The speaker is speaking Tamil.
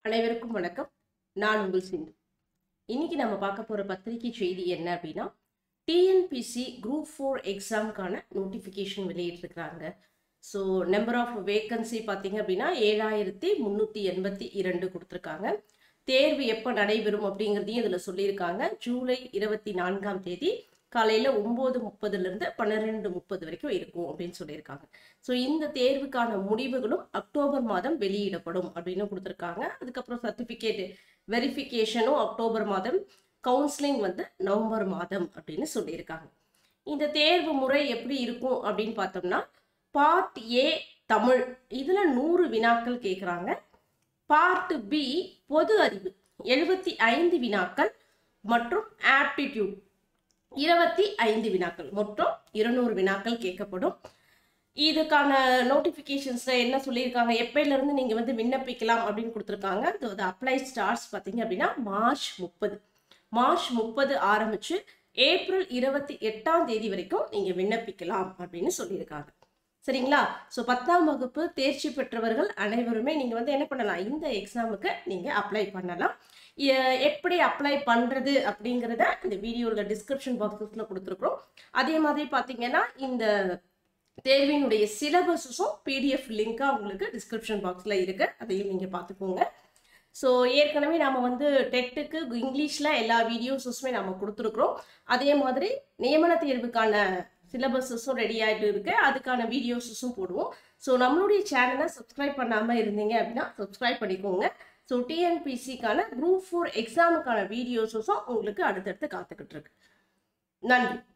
அனைவருக்கும் வணக்கம் நான் உங்கள் சிந்து இன்னைக்கு நம்ம பார்க்க போற பத்திரிகை செய்தி என்ன அப்படின்னா டிஎன்பிசி குரூப் ஃபோர் எக்ஸாம்க்கான நோட்டிஃபிகேஷன் வெளியிட்டிருக்கிறாங்க ஸோ நம்பர் ஆஃப் வேக்கன்சி பார்த்தீங்க அப்படின்னா ஏழாயிரத்தி முந்நூற்றி எண்பத்தி இரண்டு கொடுத்துருக்காங்க தேர்வு எப்போ நடைபெறும் அப்படிங்கிறதையும் இதில் சொல்லியிருக்காங்க ஜூலை இருபத்தி நான்காம் தேதி காலையில் ஒம்பது முப்பதுலேருந்து பன்னிரெண்டு முப்பது வரைக்கும் இருக்கும் அப்படின்னு சொல்லியிருக்காங்க ஸோ இந்த தேர்வுக்கான முடிவுகளும் அக்டோபர் மாதம் வெளியிடப்படும் அப்படின்னு கொடுத்துருக்காங்க அதுக்கப்புறம் சர்டிஃபிகேட் வெரிஃபிகேஷனும் அக்டோபர் மாதம் கவுன்சிலிங் வந்து நவம்பர் மாதம் அப்படின்னு சொல்லியிருக்காங்க இந்த தேர்வு முறை எப்படி இருக்கும் அப்படின்னு பார்த்தோம்னா பார்ட் ஏ தமிழ் இதில் நூறு வினாக்கள் கேட்குறாங்க பார்ட் பி பொது அறிவு எழுபத்தி ஐந்து வினாக்கள் மற்றும் ஆப்டிடியூட் இருபத்தி ஐந்து வினாக்கள் மொத்தம் இருநூறு வினாக்கள் கேட்கப்படும் இதுக்கான நோட்டிஃபிகேஷன்ஸில் என்ன சொல்லியிருக்காங்க எப்பயிலேருந்து நீங்கள் வந்து விண்ணப்பிக்கலாம் அப்படின்னு கொடுத்துருக்காங்க அது அப்ளை ஸ்டார்ஸ் பார்த்தீங்க அப்படின்னா மார்ச் முப்பது மார்ச் முப்பது ஆரம்பித்து ஏப்ரல் இருபத்தி எட்டாம் தேதி வரைக்கும் நீங்கள் விண்ணப்பிக்கலாம் அப்படின்னு சொல்லியிருக்காங்க சரிங்களா ஸோ பத்தாம் வகுப்பு தேர்ச்சி பெற்றவர்கள் அனைவருமே நீங்கள் வந்து என்ன பண்ணலாம் இந்த எக்ஸாமுக்கு நீங்கள் அப்ளை பண்ணலாம் எ- எப்படி அப்ளை பண்ணுறது அப்படிங்கிறத இந்த வீடியோவில் டிஸ்கிரிப்ஷன் பாக்ஸஸில் கொடுத்துருக்குறோம் அதே மாதிரி பார்த்தீங்கன்னா இந்த தேர்வினுடைய சிலபஸஸும் பிடிஎஃப் லிங்காக உங்களுக்கு டிஸ்கிரிப்ஷன் பாக்ஸில் இருக்குது அதையும் நீங்கள் பார்த்துக்கோங்க ஸோ ஏற்கனவே நம்ம வந்து டெட்டுக்கு இங்கிலீஷில் எல்லா வீடியோஸஸுமே நம்ம கொடுத்துருக்குறோம் அதே மாதிரி நியமன தேர்வுக்கான சிலபஸஸும் ரெடி ஆகிட்டு இருக்கு அதுக்கான வீடியோஸஸும் போடுவோம் ஸோ நம்மளுடைய சேனலை சப்ஸ்கிரைப் பண்ணாமல் இருந்தீங்க அப்படின்னா சப்ஸ்கிரைப் பண்ணிக்கோங்க ஸோ டிஎன்பிசிக்கான குரூப் ஃபோர் எக்ஸாமுக்கான வீடியோஸஸும் உங்களுக்கு அடுத்தடுத்து காத்துக்கிட்டு இருக்கு நன்றி